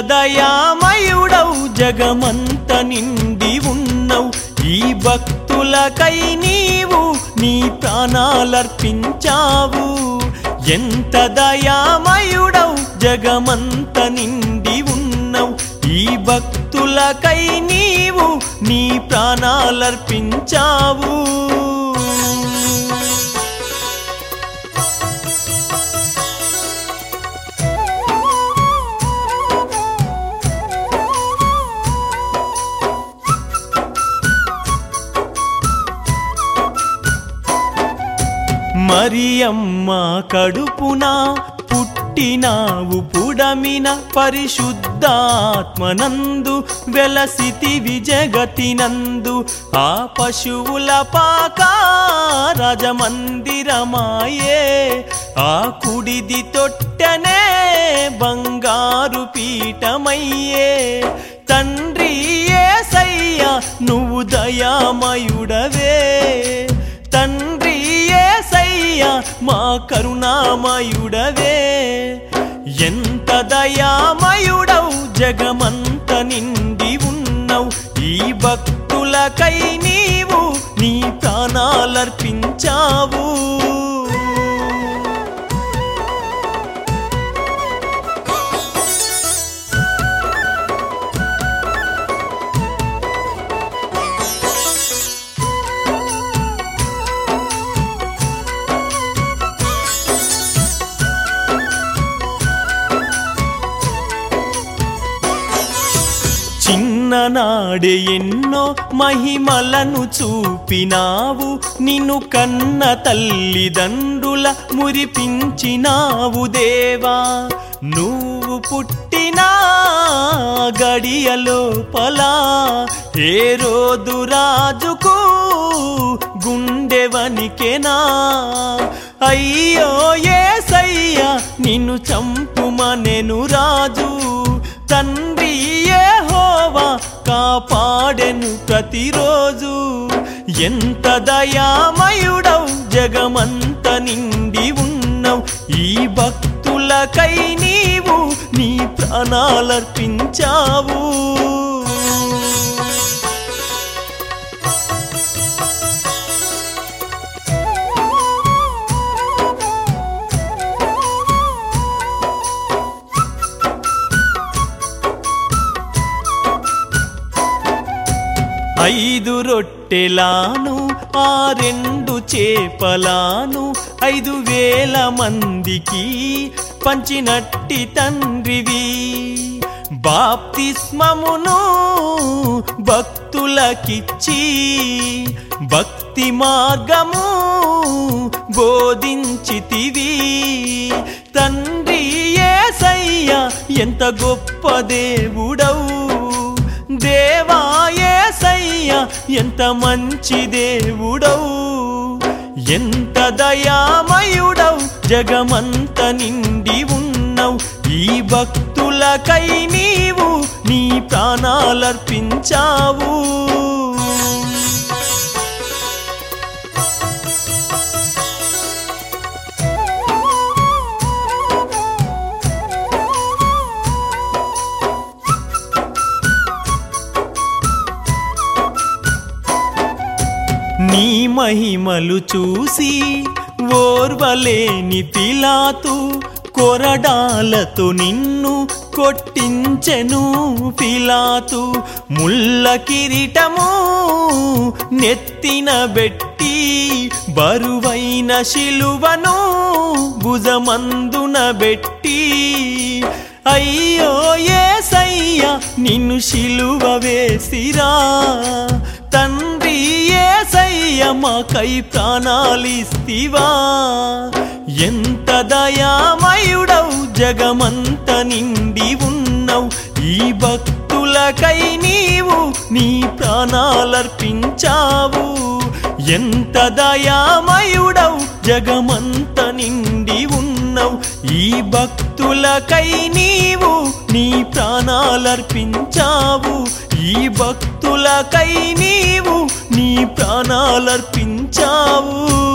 దయామయుడవు జగమంత నిండి ఉన్నవు ఈ భక్తులకై నీవు నీ ప్రాణాలర్పించావు ఎంత దయామయుడవు జగమంత నిండి ఉన్నవు ఈ భక్తులకై నీవు నీ ప్రాణాలర్పించావు మరియమ్మ కడుపున పుట్టినావు పుడమిన పరిశుద్ధాత్మనందు వెలసితివి జగతినందు ఆ పశువుల పాక రాజమందిరమాయే ఆ కుడిది తొట్టెనే బంగారు పీఠమయ్యే తండ్రి ఏసయ్య నువ్వు దయామయుడవే తండ్రి ఏసయ్య మా కరుణామయుడవే ఎంత దయామయుడవు జగమంత నిండి ఉన్నవు ఈ భక్తులకై నీవు నీ ప్రాణాలర్పించావు చిన్ననాడే ఎన్నో మహిమలను చూపినావు నిన్ను కన్న తల్లిదండ్రుల మురిపించినావు దేవా నువ్వు పుట్టిన గడియ లోపల ఏ రోజు రాజుకు గుండె వనికెనా అయ్యో ఏసయ్యా నిన్ను చంపుమనెను రాజు తండ్రి యెహోవా కాపాడెను ప్రతిరోజు ఎంత దయామయుడవు జగమంత నిండి ఉన్నవు ఈ భక్తులకై నీవు నీ ప్రాణాలర్పించావు ఐదు రొట్టెలాను ఆ రెండు చేపలాను ఐదు వేల మందికి పంచినట్టి తండ్రివి బాప్తిస్మమును భక్తులకిచ్చి భక్తి మార్గము బోధించితివి తండ్రి ఏసయ్య ఎంత గొప్ప దేవుడవు దేవాయేసయ్య ఎంత మంచి దేవుడవు ఎంత దయామయుడవు జగమంత నిండి ఉన్నవు ఈ భక్తులకై నీవు నీ ప్రాణాలర్పించావు నీ మహిమలు చూసి ఓర్వలేని పిలాతు కొరడాలతో నిన్ను కొట్టించెను పిలాతు ముల్ల కిరీటము నెత్తిన బెట్టి బరువైన శిలువను భుజమందున బెట్టి అయ్యో ఏసయ్య నిన్ను శిలువ వేసిరా తండ్రి ఏసయ్య మాకై ప్రాణాలిస్తివా ఎంత దయామయుడవు జగమంత నిండి ఉన్నవు ఈ భక్తులకై నీవు నీ ప్రాణాలర్పించావు ఎంత దయామయుడవు జగమంత నిండి ఉన్నవు ఈ భక్తులకై నీవు నీ ప్రాణాలర్పించావు ఈ భక్తులకై నీవు నీ ప్రాణాలర్పించావు